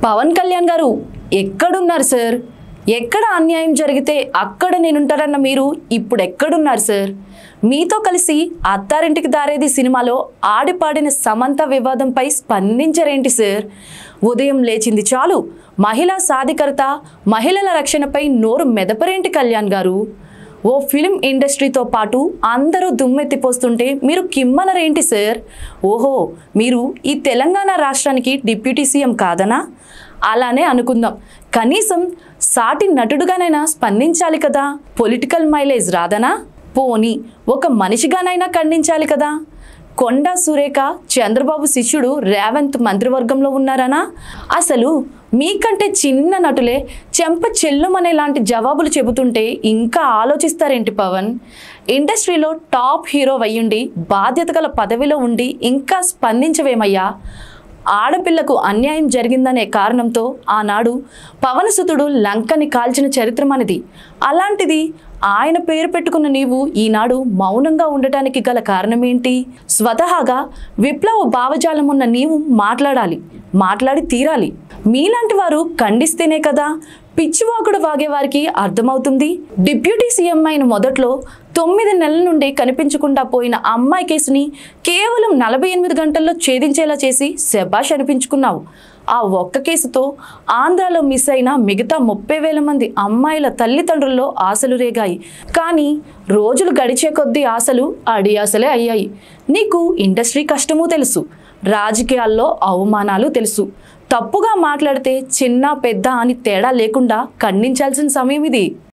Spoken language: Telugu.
పవన్ కళ్యాణ్ గారు ఎక్కడున్నారు సార్ ఎక్కడ అన్యాయం జరిగితే అక్కడ నేనుంటారన్న మీరు ఇప్పుడు ఎక్కడున్నారు సార్ మీతో కలిసి అత్తారింటికి దారేది సినిమాలో ఆడిపాడిన సమంత వివాదంపై స్పందించరేంటి సార్ ఉదయం లేచింది చాలు మహిళా సాధికారత మహిళల రక్షణపై నోరు మెదపరేంటి కళ్యాణ్ గారు ఓ ఫిలిం ఇండస్ట్రీతో పాటు అందరూ దుమ్మెత్తిపోస్తుంటే మీరు కిమ్మనరేంటి సార్ ఓహో మీరు ఈ తెలంగాణ రాష్ట్రానికి డిప్యూటీ సీఎం కాదనా అలానే అనుకుందాం కనీసం సాటి నటుడుగానైనా స్పందించాలి కదా పొలిటికల్ మైలేజ్ రాదనా పోని ఒక మనిషిగానైనా ఖండించాలి కదా కొండా సురేఖ చంద్రబాబు శిష్యుడు రేవంత్ మంత్రివర్గంలో ఉన్నారనా అసలు మీకంటే చిన్న నటులే చెంప చెల్లుమనే లాంటి జవాబులు చెబుతుంటే ఇంకా ఆలోచిస్తారేంటి పవన్ ఇండస్ట్రీలో టాప్ హీరో అయ్యుండి బాధ్యత గల పదవిలో ఉండి ఇంకా స్పందించవేమయ్యా ఆడపిల్లకు అన్యాయం జరిగిందనే కారణంతో ఆనాడు పవనసుతుడు లంకని కాల్చిన చరిత్ర మనది అలాంటిది ఆయన పేరు పెట్టుకున్న నీవు ఈనాడు మౌనంగా ఉండటానికి గల కారణమేంటి స్వతహాగా విప్లవ భావజాలం ఉన్న నీవు మాట్లాడాలి మాట్లాడి తీరాలి మీలాంటి వారు ఖండిస్తేనే కదా పిచ్చివాకుడు వాగేవారికి అర్థమవుతుంది డిప్యూటీ సీఎం అయిన మొదట్లో తొమ్మిది నెలల నుండి కనిపించకుండా పోయిన అమ్మాయి కేసుని కేవలం నలభై ఎనిమిది గంటల్లో ఛేదించేలా చేసి శబాష్ అనిపించుకున్నావు ఆ ఒక్క కేసుతో ఆంధ్రాలో మిస్ అయిన మిగతా ముప్పై వేల మంది అమ్మాయిల తల్లిదండ్రుల్లో ఆశలు రేగాయి కానీ రోజులు గడిచే కొద్దీ ఆశలు అడి ఆశలే అయ్యాయి నీకు ఇండస్ట్రీ కష్టమూ తెలుసు రాజకీయాల్లో అవమానాలు తెలుసు తప్పుగా మాట్లాడితే చిన్న పెద్ద అని తేడా లేకుండా ఖండించాల్సిన సమయం ఇది